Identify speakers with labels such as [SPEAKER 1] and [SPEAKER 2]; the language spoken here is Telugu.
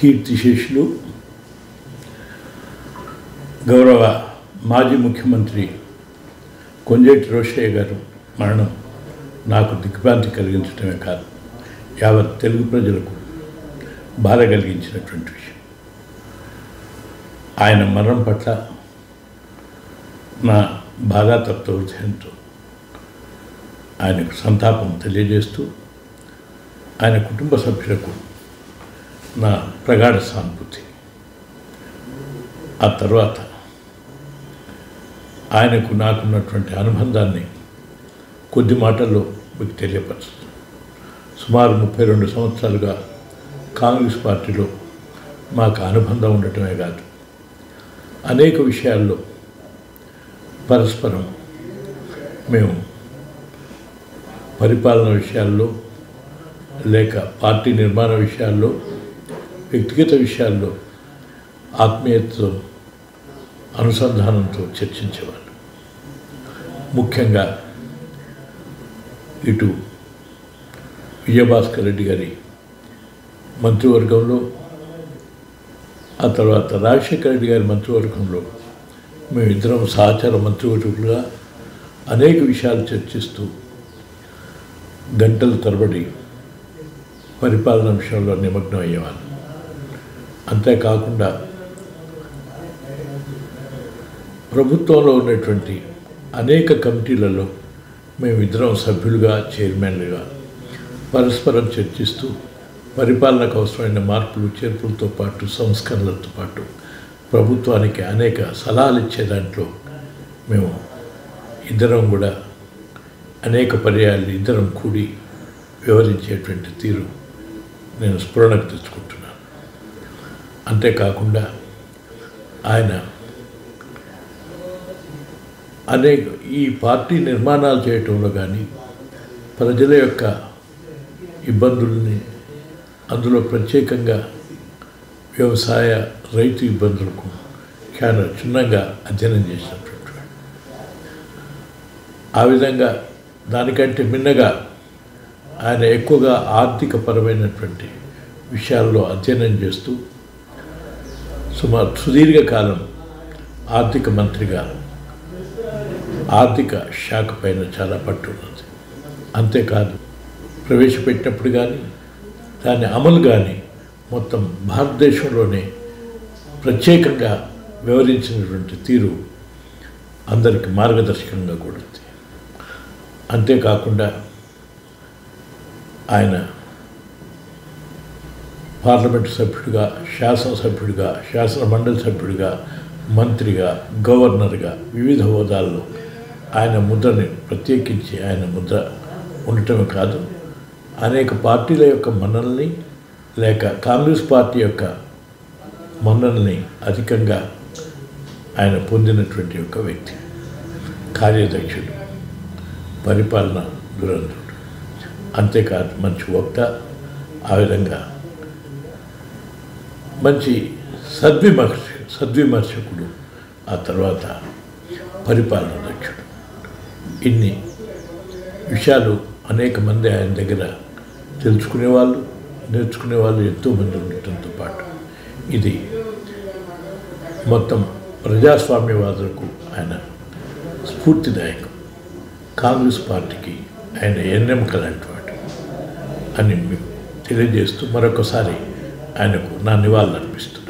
[SPEAKER 1] కీర్తిశేషులు గౌరవ మాజీ ముఖ్యమంత్రి కొంజేటి రోషయ్య గారు మరణం నాకు దిగ్భ్రాంతి కలిగించడమే కాదు యావత్ తెలుగు ప్రజలకు బాధ కలిగించినటువంటి విషయం ఆయన మరణం పట్ల నా బాధాతప్త హృదయంతో ఆయనకు సంతాపం తెలియజేస్తూ ఆయన కుటుంబ సభ్యులకు నా ప్రగాఢ సానుభూతి ఆ తర్వాత ఆయనకు నాకున్నటువంటి అనుబంధాన్ని కొద్ది మాటల్లో మీకు తెలియపరుస్తుంది సుమారు ముప్పై రెండు సంవత్సరాలుగా కాంగ్రెస్ పార్టీలో మాకు అనుబంధం ఉండటమే కాదు అనేక విషయాల్లో పరస్పరం మేము పరిపాలన విషయాల్లో లేక పార్టీ నిర్మాణ విషయాల్లో వ్యక్తిగత విషయాల్లో ఆత్మీయతతో అనుసంధానంతో చర్చించేవాళ్ళు ముఖ్యంగా ఇటు విజయభాస్కర్ రెడ్డి గారి మంత్రివర్గంలో ఆ తర్వాత రాజశేఖర రెడ్డి గారి మంత్రివర్గంలో మేమిద్దరం సహచర మంత్రివర్గులుగా అనేక విషయాలు చర్చిస్తూ గంటల తరబడి పరిపాలన విషయంలో నిమగ్నం అయ్యేవాళ్ళు అంతేకాకుండా ప్రభుత్వంలో ఉన్నటువంటి అనేక కమిటీలలో మేమిద్దరం సభ్యులుగా చైర్మన్లుగా పరస్పరం చర్చిస్తూ పరిపాలనకు అవసరమైన మార్పులు చేర్పులతో పాటు సంస్కరణలతో పాటు ప్రభుత్వానికి అనేక సలహాలు ఇచ్చే దాంట్లో మేము ఇద్దరం కూడా అనేక పర్యాయాలు ఇద్దరం కూడి వివరించేటువంటి తీరు నేను స్ఫురణకు తెచ్చుకుంటున్నాను అంతేకాకుండా ఆయన అనేక ఈ పార్టీ నిర్మాణాలు చేయటంలో కానీ ప్రజల యొక్క ఇబ్బందుల్ని అందులో ప్రత్యేకంగా వ్యవసాయ రైతు ఇబ్బందులకు చాలా క్షుణ్ణంగా అధ్యయనం చేసినటువంటి వాడు. ఆ విధంగా దానికంటే మిన్నగా ఆయన ఎక్కువగా ఆర్థిక పరమైనటువంటి విషయాల్లో అధ్యయనం చేస్తూ సుమారు సుదీర్ఘకాలం ఆర్థిక మంత్రిగా ఆర్థిక శాఖ పైన చాలా పట్టు ఉన్నది అంతేకాదు ప్రవేశపెట్టినప్పుడు కానీ దాని అమలు కానీ మొత్తం భారతదేశంలోనే ప్రత్యేకంగా వివరించినటువంటి తీరు అందరికి మార్గదర్శకంగా కూడా ఉంది అంతేకాకుండా ఆయన పార్లమెంటు సభ్యుడిగా శాసనసభ్యుడిగా శాసన మండలి సభ్యుడిగా మంత్రిగా గవర్నర్గా వివిధ హోదాల్లో ఆయన ముద్రని ప్రత్యేకించి ఆయన ముద్ర ఉండటమే కాదు అనేక పార్టీల యొక్క మన్నల్ని లేక కాంగ్రెస్ పార్టీ యొక్క మన్నల్ని అధికంగా ఆయన పొందినటువంటి ఒక వ్యక్తి కార్యదక్షుడు పరిపాలన దురంధుడు అంతేకాదు మంచి వక్త ఆ విధంగా మంచి సద్విమర్శ సద్విమర్శకుడు ఆ తర్వాత పరిపాలన దక్షుడు ఇన్ని విషయాలు అనేక మంది ఆయన దగ్గర తెలుసుకునేవాళ్ళు నేర్చుకునేవాళ్ళు ఎంతోమంది ఉండటంతో పాటు ఇది మొత్తం ప్రజాస్వామ్యవాదులకు ఆయన స్ఫూర్తిదాయకం కాంగ్రెస్ పార్టీకి ఆయన ఎన్నెముక లాంటి వాడు అని మీకు తెలియజేస్తూ మరొకసారి ఆయనకు నా నివాళులు అర్పిస్తూ